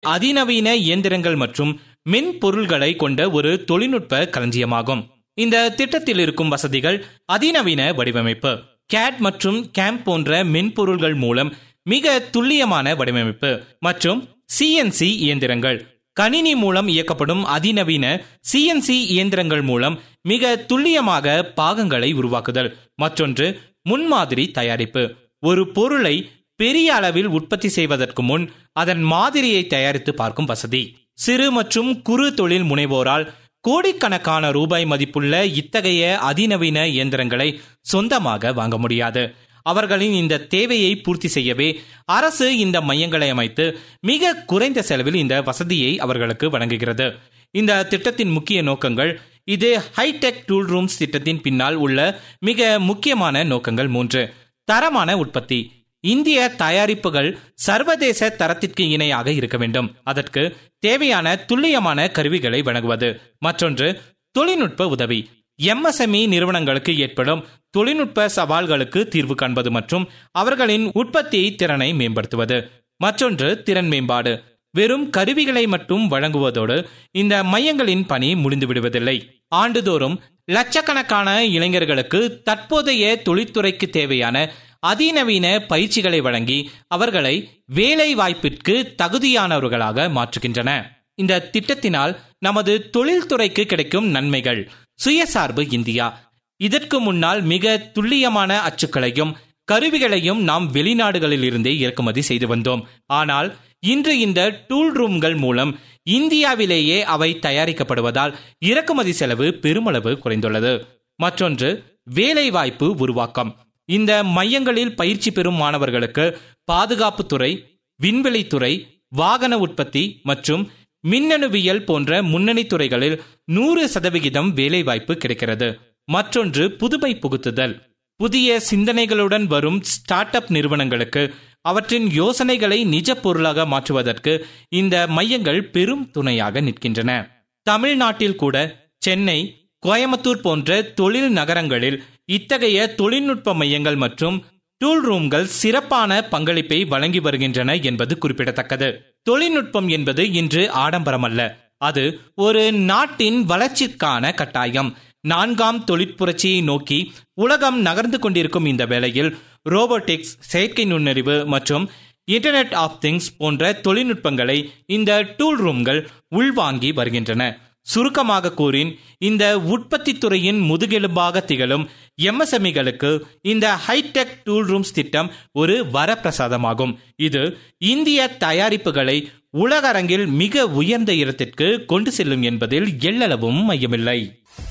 அதிநவீன இயந்திரங்கள் மற்றும் மென்பொருள்களை கொண்ட ஒரு தொழில்நுட்ப களஞ்சியமாகும் இந்த திட்டத்தில் இருக்கும் வசதிகள் அதிநவீன வடிவமைப்பு கேட் மற்றும் கேம்ப் போன்ற மென்பொருள்கள் மூலம் மிக துல்லியமான வடிவமைப்பு மற்றும் சிஎன்சி இயந்திரங்கள் கணினி மூலம் இயக்கப்படும் அதிநவீன சிஎன்சி இயந்திரங்கள் மூலம் மிக துல்லியமாக பாகங்களை உருவாக்குதல் மற்றொன்று முன்மாதிரி தயாரிப்பு ஒரு பொருளை பெரிய அளவில் உற்பத்தி செய்வதற்கு முன் அதன் மாதிரியை தயாரித்து பார்க்கும் வசதி சிறு மற்றும் குறு தொழில் முனைவோரால் கோடிக்கணக்கான ரூபாய் மதிப்புள்ள இத்தகைய அதிநவீன இயந்திரங்களை சொந்தமாக வாங்க முடியாது அவர்களின் இந்த தேவையை பூர்த்தி செய்யவே அரசு இந்த மையங்களை அமைத்து மிக குறைந்த செலவில் இந்த வசதியை அவர்களுக்கு வழங்குகிறது இந்த திட்டத்தின் முக்கிய நோக்கங்கள் இது ஹைடெக் டூல் ரூம்ஸ் திட்டத்தின் பின்னால் உள்ள மிக முக்கியமான நோக்கங்கள் மூன்று தரமான உற்பத்தி இந்திய தயாரிப்புகள் சர்வதேச தரத்திற்கு இணையாக இருக்க வேண்டும் அதற்கு தேவையான துல்லியமான கருவிகளை வழங்குவது மற்றொன்று தொழில்நுட்ப உதவி எம்எஸ்எம்இ நிறுவனங்களுக்கு ஏற்படும் தொழில்நுட்ப சவால்களுக்கு தீர்வு காண்பது மற்றும் அவர்களின் உற்பத்தி திறனை மேம்படுத்துவது மற்றொன்று திறன் மேம்பாடு வெறும் கருவிகளை மட்டும் வழங்குவதோடு இந்த மையங்களின் பணி முடிந்து விடுவதில்லை ஆண்டுதோறும் லட்சக்கணக்கான இளைஞர்களுக்கு தற்போதைய தொழில்துறைக்கு தேவையான அதிநவீன பயிற்சிகளை வழங்கி அவர்களை வேலை வாய்ப்பிற்கு தகுதியானவர்களாக மாற்றுகின்றன இந்த திட்டத்தினால் நமது தொழில்துறைக்கு கிடைக்கும் நன்மைகள் சுயசார்பு இந்தியா இதற்கு முன்னால் மிக துல்லியமான அச்சுக்களையும் கருவிகளையும் நாம் வெளிநாடுகளில் இருந்தே இறக்குமதி செய்து வந்தோம் ஆனால் இன்று இந்த டூல் ரூம்கள் மூலம் இந்தியாவிலேயே அவை தயாரிக்கப்படுவதால் இறக்குமதி செலவு பெருமளவு குறைந்துள்ளது மற்றொன்று வேலைவாய்ப்பு உருவாக்கம் இந்த மையங்களில் பயிற்சி பெறும் மாணவர்களுக்கு பாதுகாப்புத்துறை விண்வெளித்துறை வாகன உற்பத்தி மற்றும் மின்னணுவியல் போன்ற முன்னணி துறைகளில் நூறு சதவிகிதம் வேலைவாய்ப்பு கிடைக்கிறது மற்றொன்று புதுமை புகுத்துதல் புதிய சிந்தனைகளுடன் வரும் ஸ்டார்ட் அப் நிறுவனங்களுக்கு அவற்றின் யோசனைகளை நிஜ பொருளாக மாற்றுவதற்கு இந்த மையங்கள் பெரும் துணையாக நிற்கின்றன தமிழ்நாட்டில் கூட சென்னை கோயம்புத்தூர் போன்ற தொழில் நகரங்களில் இத்தகைய தொழில்நுட்ப மையங்கள் மற்றும் டூல் ரூம்கள் சிறப்பான பங்களிப்பை வழங்கி வருகின்றன என்பது குறிப்பிடத்தக்கது தொழில்நுட்பம் என்பது இன்று ஆடம்பரம் அல்ல அது ஒரு நாட்டின் வளர்ச்சிக்கான கட்டாயம் நான்காம் தொழிற்புரட்சியை நோக்கி உலகம் நகர்ந்து கொண்டிருக்கும் இந்த வேளையில் ரோபோட்டிக்ஸ் செயற்கை நுண்ணறிவு மற்றும் இன்டர்நெட் ஆஃப் திங்ஸ் போன்ற தொழில்நுட்பங்களை இந்த டூல் ரூம்கள் உள்வாங்கி வருகின்றன சுருக்கமாக கூறின் இந்த உற்பத்தி துறையின் முதுகெலும்பாக திகழும் எம்எஸ்எம்இகளுக்கு இந்த ஹைடெக் டூல் ரூம்ஸ் திட்டம் ஒரு வரப்பிரசாதமாகும் இது இந்திய தயாரிப்புகளை உலக அரங்கில் மிக உயர்ந்த இடத்திற்கு கொண்டு செல்லும் என்பதில் எள்ளளவும் மையமில்லை